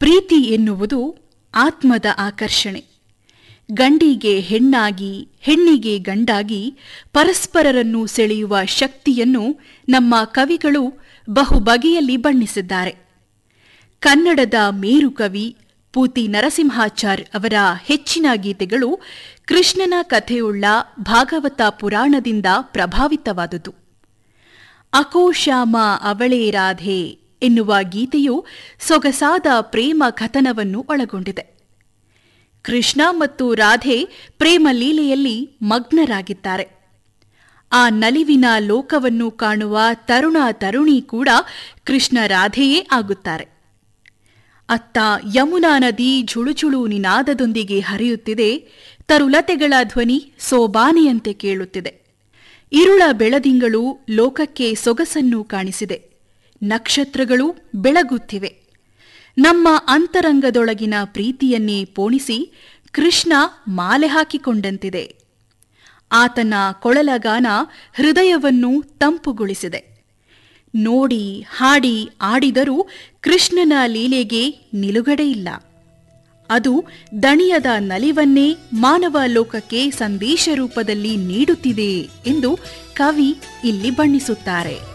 ಪ್ರೀತಿ ಎನ್ನುವುದು ಆತ್ಮದ ಆಕರ್ಷಣೆ ಗಂಡಿಗೆ ಹೆಣ್ಣಾಗಿ ಹೆಣ್ಣಿಗೆ ಗಂಡಾಗಿ ಪರಸ್ಪರರನ್ನು ಸೆಳೆಯುವ ಶಕ್ತಿಯನ್ನು ನಮ್ಮ ಕವಿಗಳು ಬಹು ಬಗೆಯಲ್ಲಿ ಬಣ್ಣಿಸಿದ್ದಾರೆ ಕನ್ನಡದ ಮೇರುಕವಿ ಪೂತಿ ನರಸಿಂಹಾಚಾರ್ ಅವರ ಹೆಚ್ಚಿನ ಗೀತೆಗಳು ಕೃಷ್ಣನ ಕಥೆಯುಳ್ಳ ಭಾಗವತ ಪುರಾಣದಿಂದ ಪ್ರಭಾವಿತವಾದುದು ಅಕೋಶ್ಯಾಮ ಅವಳೇ ರಾಧೆ ಎನ್ನುವ ಗೀತೆಯು ಸೊಗಸಾದ ಪ್ರೇಮ ಕಥನವನ್ನು ಒಳಗೊಂಡಿದೆ ಕೃಷ್ಣ ಮತ್ತು ರಾಧೆ ಪ್ರೇಮ ಲೀಲೆಯಲ್ಲಿ ಮಗ್ನರಾಗಿದ್ದಾರೆ ಆ ನಲಿವಿನ ಲೋಕವನ್ನು ಕಾಣುವ ತರುಣ ತರುಣಿ ಕೂಡ ಕೃಷ್ಣ ರಾಧೆಯೇ ಆಗುತ್ತಾರೆ ಅತ್ತ ಯಮುನಾ ನದಿ ಝುಳುಚುಳು ನಿನಾದದೊಂದಿಗೆ ಹರಿಯುತ್ತಿದೆ ತರುಲತೆಗಳ ಧ್ವನಿ ಸೋಬಾನೆಯಂತೆ ಕೇಳುತ್ತಿದೆ ಇರುಳ ಬೆಳದಿಂಗಳು ಲೋಕಕ್ಕೆ ಸೊಗಸನ್ನು ಕಾಣಿಸಿದೆ ನಕ್ಷತ್ರಗಳು ಬೆಳಗುತ್ತಿವೆ ನಮ್ಮ ಅಂತರಂಗದೊಳಗಿನ ಪ್ರೀತಿಯನ್ನೇ ಪೋಣಿಸಿ ಕೃಷ್ಣ ಮಾಲೆ ಹಾಕಿಕೊಂಡಂತಿದೆ ಆತನ ಕೊಳಲಗಾನ ಹೃದಯವನ್ನು ತಂಪುಗೊಳಿಸಿದೆ ನೋಡಿ ಹಾಡಿ ಆಡಿದರೂ ಕೃಷ್ಣನ ಲೀಲೆಗೆ ನಿಲುಗಡೆಯಿಲ್ಲ ಅದು ದಣಿಯದ ನಲಿವನ್ನೇ ಮಾನವ ಲೋಕಕ್ಕೆ ಸಂದೇಶ ರೂಪದಲ್ಲಿ ನೀಡುತ್ತಿದೆ ಎಂದು ಕವಿ ಇಲ್ಲಿ ಬಣ್ಣಿಸುತ್ತಾರೆ